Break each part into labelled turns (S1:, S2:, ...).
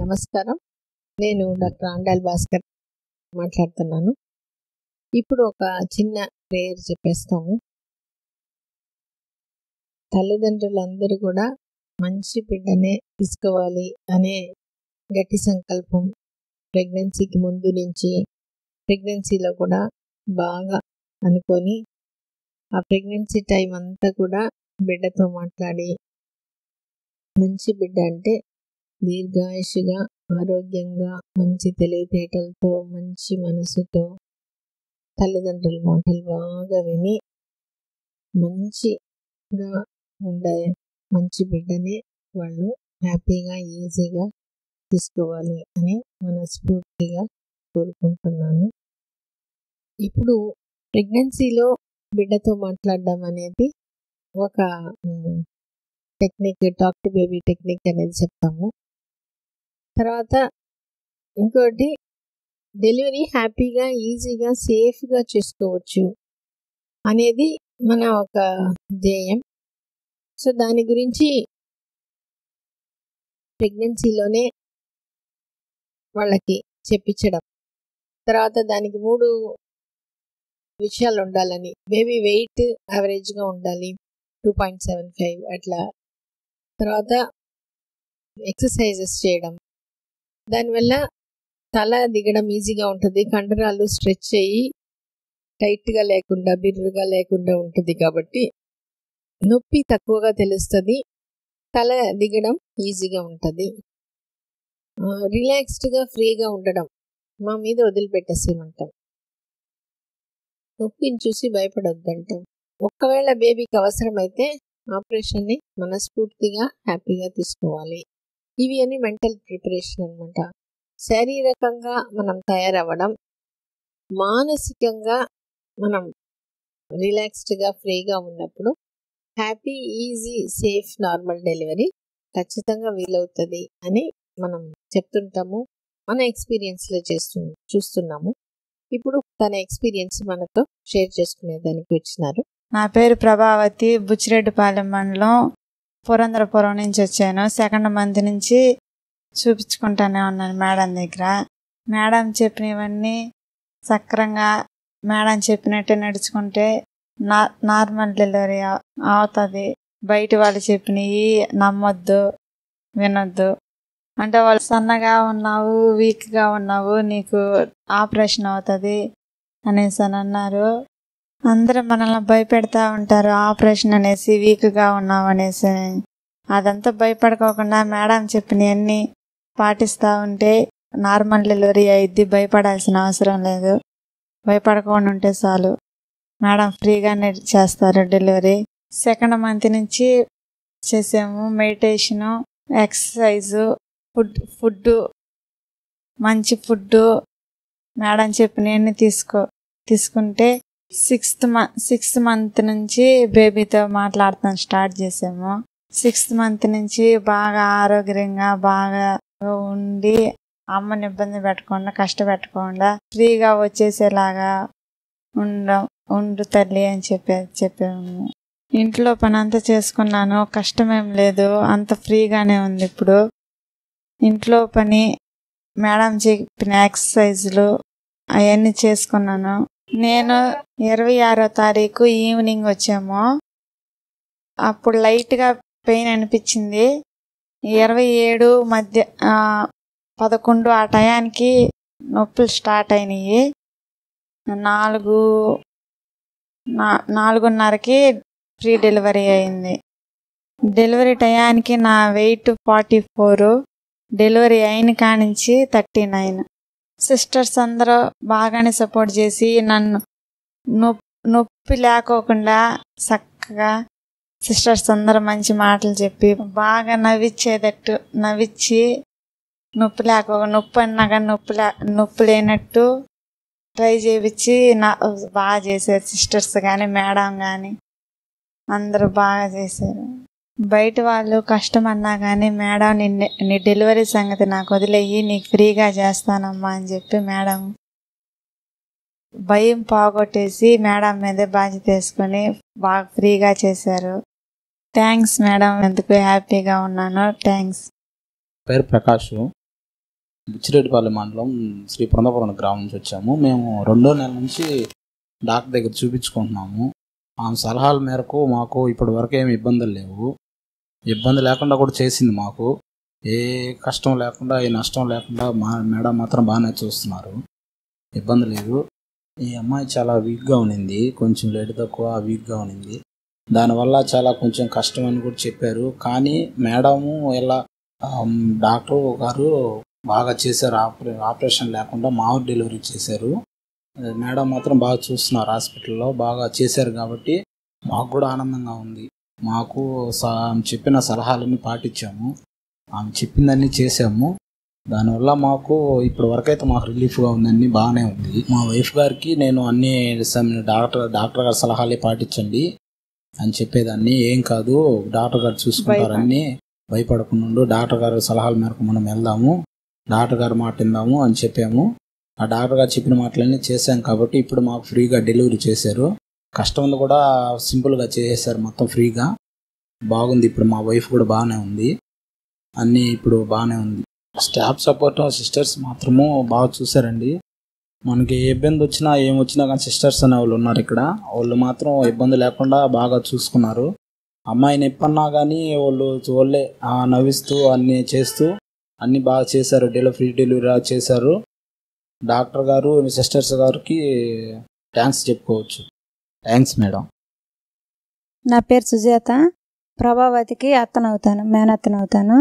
S1: నమస్కారం నేను డాక్టర్ ఆండాల్ భాస్కర్ మాట్లాడుతున్నాను ఇప్పుడు ఒక చిన్న ప్రేయర్ చెప్పేస్తాము తల్లిదండ్రులందరూ కూడా మంచి బిడ్డనే తీసుకోవాలి అనే గట్టి సంకల్పం ప్రెగ్నెన్సీకి ముందు నుంచి ప్రెగ్నెన్సీలో కూడా బాగా అనుకొని ఆ ప్రెగ్నెన్సీ టైం అంతా కూడా బిడ్డతో మాట్లాడి మంచి బిడ్డ అంటే దీర్ఘాయుషుగా ఆరోగ్యంగా మంచి తెలివితేటలతో మంచి మనసుతో తల్లిదండ్రుల మాటలు బాగా విని మంచిగా ఉండే మంచి బిడ్డని వాళ్ళు హ్యాపీగా ఈజీగా తీసుకోవాలి అని మనస్ఫూర్తిగా కోరుకుంటున్నాను ఇప్పుడు ప్రెగ్నెన్సీలో బిడ్డతో మాట్లాడడం అనేది ఒక technique talk to baby technique అనేది చెప్తాము తర్వాత ఇంకోటి డెలివరీ హ్యాపీగా ఈజీగా సేఫ్గా చేసుకోవచ్చు అనేది మన ఒక ధ్యేయం సో దాని గురించి ప్రెగ్నెన్సీలోనే వాళ్ళకి చెప్పించడం తర్వాత దానికి మూడు విషయాలు ఉండాలని బేబీ వెయిట్ యావరేజ్గా ఉండాలి టూ పాయింట్ సెవెన్ ఫైవ్ అట్లా తర్వాత ఎక్సర్సైజెస్ చేయడం దానివల్ల తల దిగడం ఈజీగా ఉంటుంది కండరాలు స్ట్రెచ్ అయ్యి టైట్గా లేకుండా బిర్రుగా లేకుండా ఉంటుంది కాబట్టి నొప్పి తక్కువగా తెలుస్తుంది తల దిగడం ఈజీగా ఉంటుంది రిలాక్స్డ్గా ఫ్రీగా ఉండడం మా మీద వదిలిపెట్టేసేమంటాం నొప్పిని చూసి భయపడొద్దంటాం ఒక్కవేళ బేబీకి అవసరమైతే ఆపరేషన్ని మనస్ఫూర్తిగా హ్యాపీగా తీసుకోవాలి ఇవి అని మెంటల్ ప్రిపరేషన్ అనమాట శారీరకంగా మనం తయారవ్వడం మానసికంగా మనం రిలాక్స్డ్గా ఫ్రీగా ఉన్నప్పుడు happy easy safe normal delivery ఖచ్చితంగా వీలవుతుంది అని మనం చెప్తుంటాము మన ఎక్స్పీరియన్స్లో చేస్తు చూస్తున్నాము ఇప్పుడు తన ఎక్స్పీరియన్స్ మనతో షేర్ చేసుకునేదానికి వచ్చినారు
S2: నా పేరు ప్రభావతి బుచ్చిరెడ్డిపాలెం మండలం పురంధరపురం నుంచి వచ్చాను సెకండ్ మంత్ నుంచి చూపించుకుంటానే ఉన్నాను మేడం దగ్గర మేడం చెప్పినవన్నీ సక్రంగా మేడం చెప్పినట్టే నడుచుకుంటే నా నార్మల్ డెలివరీ అవుతుంది బయట వాళ్ళు చెప్పినవి నమ్మొద్దు వినొద్దు అంటే వాళ్ళు సన్నగా ఉన్నావు వీక్గా ఉన్నావు నీకు ఆపరేషన్ అవుతుంది అనేసి అని అన్నారు అందరూ మనల్ని భయపెడతా ఉంటారు ఆపరేషన్ అనేసి వీక్గా ఉన్నావు అనేసి అదంతా భయపడుకోకుండా మేడం చెప్పినవన్నీ పాటిస్తూ ఉంటే నార్మల్ డెలివరీ అయింది భయపడాల్సిన అవసరం లేదు భయపడకుండా ఉంటే చాలు మేడం ఫ్రీగానే చేస్తారు డెలివరీ సెకండ్ మంత్ నుంచి చేసాము మెడిటేషను ఎక్సర్సైజు ఫుడ్ ఫుడ్ మంచి ఫుడ్ మేడం చెప్పినవన్నీ తీసుకో తీసుకుంటే సిక్స్త్ మంత్ సిక్స్త్ మంత్ నుంచి బేబీతో మాట్లాడతాం స్టార్ట్ చేసాము సిక్స్త్ మంత్ నుంచి బాగా ఆరోగ్యంగా బాగా ఉండి అమ్మని ఇబ్బంది పెట్టకుండా కష్టపెట్టకుండా ఫ్రీగా వచ్చేసేలాగా ఉండ ఉండు తల్లి అని చెప్పే చెప్పాము ఇంట్లో పని అంతా చేసుకున్నాను కష్టమేం లేదు అంత ఫ్రీగానే ఉంది ఇప్పుడు ఇంట్లో పని మేడం చెప్పిన ఎక్సర్సైజులు అవన్నీ చేసుకున్నాను నేను ఇరవై ఆరో తారీఖు ఈవినింగ్ వచ్చాము అప్పుడు లైట్గా పెయిన్ అనిపించింది ఇరవై ఏడు మధ్య పదకొండు ఆ టయానికి నొప్పులు స్టార్ట్ అయినాయి నాలుగు నాలుగున్నరకి ఫ్రీ డెలివరీ అయింది డెలివరీ టయానికి నా వెయిట్ ఫార్టీ ఫోర్ డెలివరీ అయిన కానించి థర్టీ నైన్ సిస్టర్స్ అందరూ బాగానే సపోర్ట్ చేసి నన్ను నొప్పి నొప్పి లేకోకుండా చక్కగా సిస్టర్స్ అందరూ మంచి మాటలు చెప్పి బాగా నవ్విచ్చేటట్టు నవ్విచ్చి నొప్పి లేక నొప్పి అన్నా కానీ నొప్పి లే నొప్పి లేనట్టు ట్రై చేయించి నా బాగా చేశారు సిస్టర్స్ కానీ మేడం కానీ అందరూ బాగా చేశారు బయట వాళ్ళు కష్టం అన్నా కానీ మేడం నిన్ను నీ డెలివరీ సంగతి నాకు వదిలేయి నీకు ఫ్రీగా చేస్తానమ్మా అని చెప్పి మేడం భయం పోగొట్టేసి మేడం మీదే బాధ్యత వేసుకొని బాగా ఫ్రీగా చేశారు థ్యాంక్స్ మేడం ఎందుకు హ్యాపీగా ఉన్నాను థ్యాంక్స్
S3: పేరు ప్రకాష్ బుచ్చిరెడ్డిపల్లి మండలం శ్రీ బృందపురం గ్రామం నుంచి వచ్చాము మేము రెండో నెల నుంచి డాక్టర్ దగ్గర చూపించుకుంటున్నాము ఆమె సలహాల మేరకు మాకు ఇప్పటి వరకు ఏమి ఇబ్బందులు లేవు ఇబ్బంది లేకుండా కూడా చేసింది మాకు ఏ కష్టం లేకుండా ఏ నష్టం లేకుండా మా మేడం మాత్రం బాగానే చూస్తున్నారు ఇబ్బంది లేదు ఈ అమ్మాయి చాలా వీక్గా ఉన్నింది కొంచెం లేట్ తక్కువ వీక్గా ఉన్నింది దానివల్ల చాలా కొంచెం కష్టం అని కూడా చెప్పారు కానీ మేడము ఇలా ఆమ్, డాక్టర్ గారు బాగా చేశారు ఆపరే ఆపరేషన్ లేకుండా మామూలు డెలివరీ చేశారు ఆ, మేడం మాత్రం బాగా చూస్తున్నారు హాస్పిటల్లో బాగా చేశారు కాబట్టి మాకు కూడా ఆనందంగా ఉంది మాకు స- ఆమె చెప్పిన సలహాలన్నీ పాటించాము ఆమె చెప్పిందన్నీ చేసాము దానివల్ల మాకు ఇప్పటి వరకు అయితే మాకు రిలీఫ్గా ఉందండి బాగానే ఉంది మా వైఫ్ గారికి నేను అన్ని సమ్- డాక్టర్ డాక్టర్ గారి సలహాలే పాటించండి అని చెప్పేదాన్ని ఏం కాదు డాక్టర్ గారు చూసుకుంటారని భయపడకుండా ఉండు. డాక్టర్ గారి సలహాల మేరకు మనం వెళ్దాము డాక్టర్ గారు మాట విందాము అని చెప్పాము ఆ డాక్టర్ గారు చెప్పిన మాటలన్నీ చేశాం కాబట్టి ఇప్పుడు మాకు ఫ్రీగా డెలివరీ చేశారు కస్టమర్ కూడా సింపుల్గా చేసేసారు మొత్తం ఫ్రీగా బాగుంది ఇప్పుడు మా వైఫ్ కూడా బాగానే ఉంది అన్నీ ఇప్పుడు బాగానే ఉంది స్టాఫ్ సపోర్ట్ సిస్టర్స్ మాత్రము బాగా చూసారండి మనకి ఏ ఇబ్బంది వచ్చినా ఏం వచ్చినా కానీ సిస్టర్స్ అనే వాళ్ళు ఉన్నారు ఇక్కడ వాళ్ళు మాత్రం ఇబ్బంది లేకుండా బాగా చూసుకున్నారు అమ్మాయిని ఎప్పన్నా కానీ వాళ్ళు వాళ్ళే ఆ, నవ్విస్తూ అన్నీ చేస్తూ అన్నీ బాగా చేశారు డెలివరీ ఫ్రీ డెలివరీ చేశారు డాక్టర్ గారు సిస్టర్స్ గారికి థ్యాంక్స్ చెప్పుకోవచ్చు థ్యాంక్స్ మేడం
S4: నా పేరు సుజాత ప్రభావతికి అత్తనవుతాను మేనత్తనవుతాను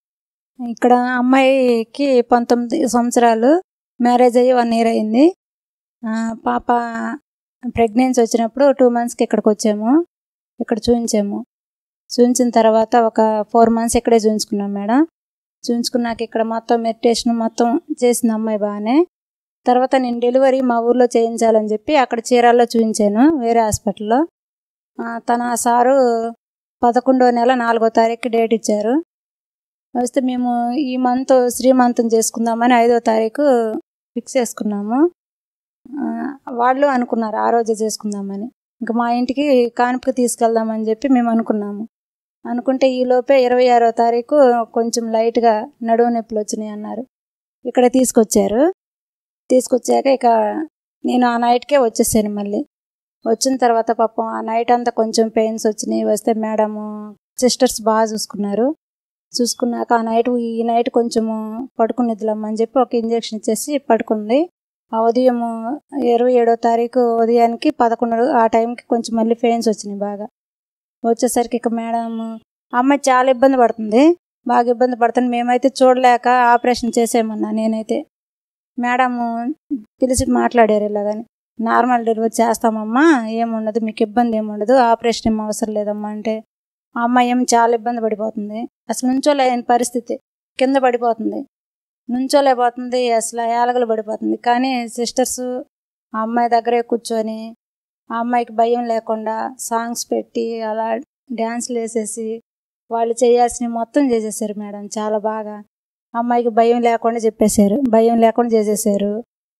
S4: ఇక్కడ అమ్మాయికి పంతొమ్మిది సంవత్సరాలు మ్యారేజ్ అయ్యి వన్ ఇయర్ అయింది ఆ, పాప ప్రెగ్నెన్సీ వచ్చినప్పుడు టూ మంత్స్కి ఇక్కడికి వచ్చాము ఇక్కడ చూపించాము చూపించిన తర్వాత ఒక ఫోర్ మంత్స్ ఇక్కడే చూపించుకున్నాం మేడం చూపించుకున్నాక ఇక్కడ మొత్తం మెడిటేషన్ మొత్తం చేసింది అమ్మాయి బాగానే తర్వాత నేను డెలివరీ మా ఊర్లో చేయించాలని చెప్పి అక్కడ చీరాల్లో చూపించాను వేరే హాస్పిటల్లో ఆ, తన సారు పదకొండో నెల నాలుగో తారీఖు డేట్ ఇచ్చారు వస్తే మేము ఈ మంత్ శ్రీమంతం చేసుకుందామని ఐదో తారీఖు ఫిక్స్ చేసుకున్నాము ఆ, వాళ్ళు అనుకున్నారు ఆ రోజే చేసుకుందామని ఇంకా మా ఇంటికి కానుపుకి తీసుకెళ్దామని చెప్పి మేము అనుకున్నాము అనుకుంటే ఈ లోపే ఇరవై ఆరో తారీఖు కొంచెం లైట్గా నడువు నొప్పులు వచ్చినాయి అన్నారు ఇక్కడ తీసుకొచ్చారు తీసుకొచ్చాక ఇక నేను ఆ నైట్కే వచ్చేసాను మళ్ళీ వచ్చిన తర్వాత పాపం ఆ నైట్ అంతా కొంచెం పెయిన్స్ వచ్చినాయి వస్తే మేడము సిస్టర్స్ బాగా చూసుకున్నారు చూసుకున్నాక ఆ నైట్ ఈ నైట్ కొంచెము పడుకునిద్దామని చెప్పి ఒక ఇంజెక్షన్ ఇచ్చేసి పడుకుంది ఆ ఉదయం ఇరవై ఏడో తారీఖు ఉదయానికి పదకొండు ఆ టైంకి కొంచెం మళ్ళీ పెయిన్స్ వచ్చినాయి బాగా వచ్చేసరికి ఇక మేడం అమ్మాయి చాలా ఇబ్బంది పడుతుంది బాగా ఇబ్బంది పడుతుంది మేమైతే చూడలేక ఆపరేషన్ చేసేయమన్నా నేనైతే మేడం పిలిచి మాట్లాడారు ఇలాగని నార్మల్ డెలివరీ చేస్తామమ్మా ఏముండదు మీకు ఇబ్బంది ఏముండదు ఆపరేషన్ ఏం అవసరం లేదమ్మా అంటే ఆ అమ్మాయి ఏం చాలా ఇబ్బంది పడిపోతుంది అసలు నుంచోలేని పరిస్థితి కింద పడిపోతుంది నుంచోలేకపోతుంది అసలు ఏలగలు పడిపోతుంది కానీ సిస్టర్స్ ఆ అమ్మాయి దగ్గరే కూర్చొని ఆ అమ్మాయికి భయం లేకుండా సాంగ్స్ పెట్టి అలా డ్యాన్స్లు వేసేసి వాళ్ళు చేయాల్సినవి మొత్తం చేసేసారు మేడం చాలా బాగా అమ్మాయికి భయం లేకుండా చెప్పేశారు భయం లేకుండా చేసేసారు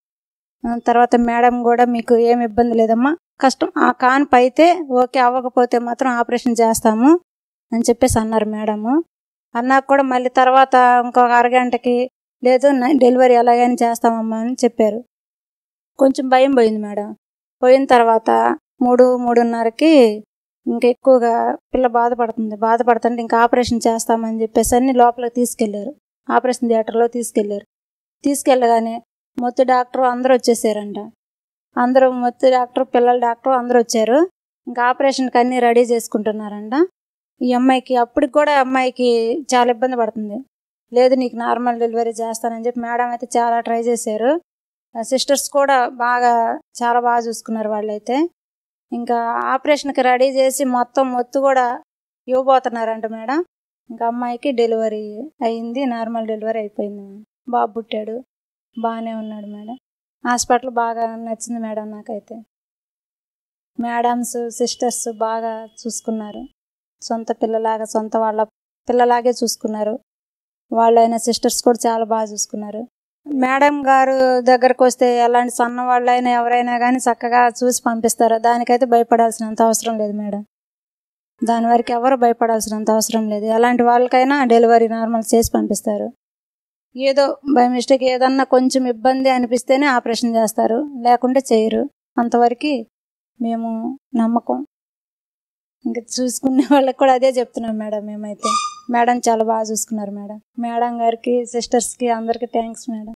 S4: ఆ, తర్వాత మేడం కూడా మీకు ఏం ఇబ్బంది లేదమ్మా కష్టం ఆ కాన్పు అయితే ఓకే అవ్వకపోతే మాత్రం ఆపరేషన్ చేస్తాము అని చెప్పేసి అన్నారు మేడము అన్నాక కూడా మళ్ళీ తర్వాత ఇంకొక అరగంటకి లేదు న- డెలివరీ ఎలాగైనా చేస్తామమ్మా అని చెప్పారు కొంచెం భయం పోయింది మేడం పోయిన తర్వాత మూడు మూడున్నరకి ఇంకా ఎక్కువగా పిల్ల బాధపడుతుంది బాధపడుతుంటే ఇంకా ఆపరేషన్ చేస్తామని చెప్పేసి అన్ని లోపలికి తీసుకెళ్లారు ఆపరేషన్ థియేటర్లో తీసుకెళ్లారు తీసుకెళ్ళగానే మొత్తం డాక్టర్ అందరూ వచ్చేసారంట అందరూ మొత్తం డాక్టర్ పిల్లల డాక్టర్ అందరూ వచ్చారు ఇంకా ఆపరేషన్కి అన్నీ రెడీ చేసుకుంటున్నారంట ఈ అమ్మాయికి అప్పటికి కూడా అమ్మాయికి చాలా ఇబ్బంది పడుతుంది లేదు నీకు నార్మల్ డెలివరీ చేస్తానని చెప్పి మేడం అయితే చాలా ట్రై చేశారు సిస్టర్స్ కూడా బాగా చాలా బాగా చూసుకున్నారు వాళ్ళైతే ఇంకా ఆపరేషన్కి రెడీ చేసి మొత్తం మొత్తు కూడా ఇవ్వబోతున్నారంట మేడం ఇంకా అమ్మాయికి డెలివరీ అయింది నార్మల్ డెలివరీ అయిపోయింది మేడం బాబు పుట్టాడు బాగానే ఉన్నాడు మేడం హాస్పిటల్ బాగా నచ్చింది మేడం నాకైతే మేడమ్స్ సిస్టర్స్ బాగా చూసుకున్నారు సొంత పిల్లలాగా సొంత వాళ్ళ పిల్లలాగే చూసుకున్నారు వాళ్ళైన సిస్టర్స్ కూడా చాలా బాగా చూసుకున్నారు మేడం గారు దగ్గరకు వస్తే ఎలాంటి సన్న వాళ్ళైనా ఎవరైనా కానీ చక్కగా చూసి పంపిస్తారు దానికైతే భయపడాల్సినంత అవసరం లేదు మేడం దాని వరకు ఎవరు భయపడాల్సినంత అవసరం లేదు ఎలాంటి వాళ్ళకైనా డెలివరీ నార్మల్ చేసి పంపిస్తారు ఏదో బై మిస్టేక్ ఏదన్నా కొంచెం ఇబ్బంది అనిపిస్తేనే ఆపరేషన్ చేస్తారు లేకుంటే చేయరు అంతవరకు మేము నమ్మకం ఇంకా చూసుకునే వాళ్ళకి కూడా అదే చెప్తున్నాం మేడం మేమైతే మేడం చాలా బాగా చూసుకున్నారు మేడం మేడం గారికి సిస్టర్స్కి అందరికీ థ్యాంక్స్ మేడం